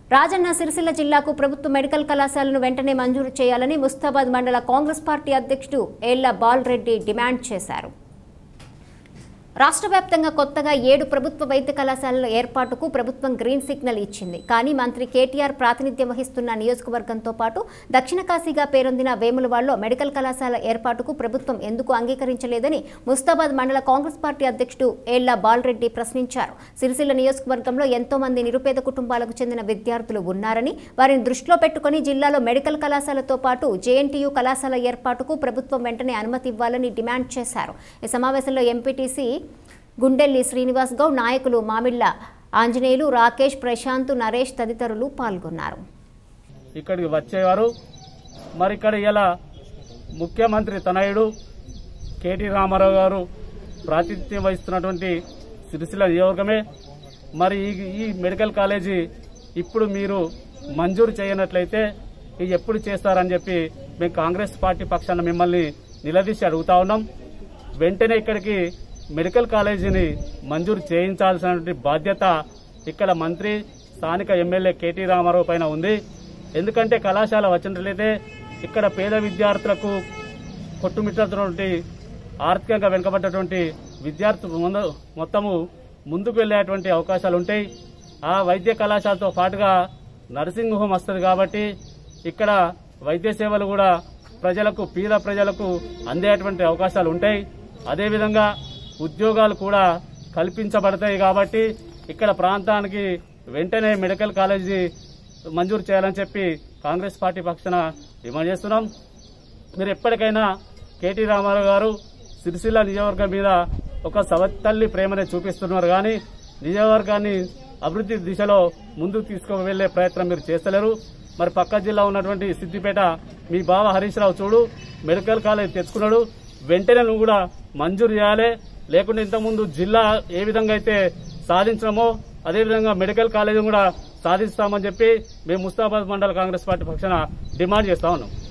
రాజన్న సిరిసిల్ల జిల్లాకు ప్రభుత్వ మెడికల్ కళాశాలను వెంటనే మంజూరు చేయాలని ముస్తాబాద్ మండల కాంగ్రెస్ పార్టీ అధ్యక్షుడు ఏళ్ల బాలరెడ్డి డిమాండ్ చేశారు రాష్ట్ర వ్యాప్తంగా కొత్తగా ఏడు ప్రభుత్వ వైద్య కళాశాలల ఏర్పాటుకు ప్రభుత్వం గ్రీన్ సిగ్నల్ ఇచ్చింది కానీ మంత్రి కేటీఆర్ ప్రాతినిధ్యం వహిస్తున్న నియోజకవర్గంతో పాటు దక్షిణ కాశీగా పేరొందిన వేములవాడలో మెడికల్ కళాశాల ఏర్పాటుకు ప్రభుత్వం ఎందుకు అంగీకరించలేదని ముస్తాబాద్ మండల కాంగ్రెస్ పార్టీ అధ్యక్షుడు ఏళ్ల బాలరెడ్డి ప్రశ్నించారు సిరిసిల్ల నియోజకవర్గంలో ఎంతో మంది నిరుపేద కుటుంబాలకు చెందిన విద్యార్థులు ఉన్నారని వారిని దృష్టిలో పెట్టుకుని జిల్లాలో మెడికల్ కళాశాలతో పాటు జేఎన్టీయూ కళాశాల ఏర్పాటుకు ప్రభుత్వం వెంటనే అనుమతి ఇవ్వాలని డిమాండ్ చేశారు ఈ సమావేశంలో ఎంపీటీసీ గుండెల్లి శ్రీనివాస్ గౌడ్ నాయకులు మామిళ్ల ఆంజనేయులు రాకేష్ ప్రశాంత్ నరేష్ తదితరులు పాల్గొన్నారు ఇక్కడికి వచ్చేవారు మరి ఇక్కడ ఇలా ముఖ్యమంత్రి తనయుడు కేటీ రామారావు గారు ప్రాతినిధ్యం వహిస్తున్నటువంటి సిరిసిల్ల నియోజకమే మరి ఈ ఈ మెడికల్ కాలేజీ ఇప్పుడు మీరు మంజూరు చేయనట్లయితే ఇది ఎప్పుడు చేస్తారని చెప్పి మేము కాంగ్రెస్ పార్టీ పక్షాన మిమ్మల్ని నిలదీసి అడుగుతా ఉన్నాం వెంటనే ఇక్కడికి మెడికల్ కాలేజీని మంజూరు చేయించాల్సినటువంటి బాధ్యత ఇక్కడ మంత్రి స్థానిక ఎమ్మెల్యే కేటీ రామారావు పైన ఉంది ఎందుకంటే కళాశాల వచ్చినట్లయితే ఇక్కడ పేద విద్యార్థులకు కొట్టుమిట్టున్నటువంటి ఆర్థికంగా వెనుకబడ్డటువంటి విద్యార్థులు ముందు- మొత్తము ముందుకు వెళ్ళేటువంటి అవకాశాలు ఉంటాయి ఆ వైద్య కళాశాలతో పాటుగా నర్సింగ్ హోమ్ వస్తుంది కాబట్టి ఇక్కడ వైద్య సేవలు కూడా ప్రజలకు పేద ప్రజలకు అందేటువంటి అవకాశాలు ఉంటాయి అదేవిధంగా ఉద్యోగాలు కూడా కల్పించబడతాయి కాబట్టి ఇక్కడ ప్రాంతానికి వెంటనే మెడికల్ కాలేజీ మంజూరు చేయాలని చెప్పి కాంగ్రెస్ పార్టీ పక్షాన డిమాండ్ చేస్తున్నాం మీరు ఎప్పటికైనా కేటీ రామారావు గారు సిరిసిల్ల నియోజకవర్గం మీద ఒక సవతల్లి ప్రేమనే చూపిస్తున్నారు కానీ నియోజకవర్గాన్ని అభివృద్ధి దిశలో ముందుకు తీసుకువెళ్లే ప్రయత్నం మీరు చేస్తలేరు మరి పక్క జిల్లా ఉన్నటువంటి సిద్దిపేట మీ బావ హరీష్ రావు చూడు మెడికల్ కాలేజ్ తెచ్చుకున్నాడు వెంటనే నువ్వు కూడా మంజూరు చేయాలి లేకుంటే ఇంతకుముందు జిల్లా ఏ విధంగా అయితే సాధించడమో అదేవిధంగా మెడికల్ కాలేజీ కూడా సాధిస్తామని చెప్పి మేము ముస్తాబాద్ మండల కాంగ్రెస్ పార్టీ పక్షాన డిమాండ్ చేస్తా ఉన్నాం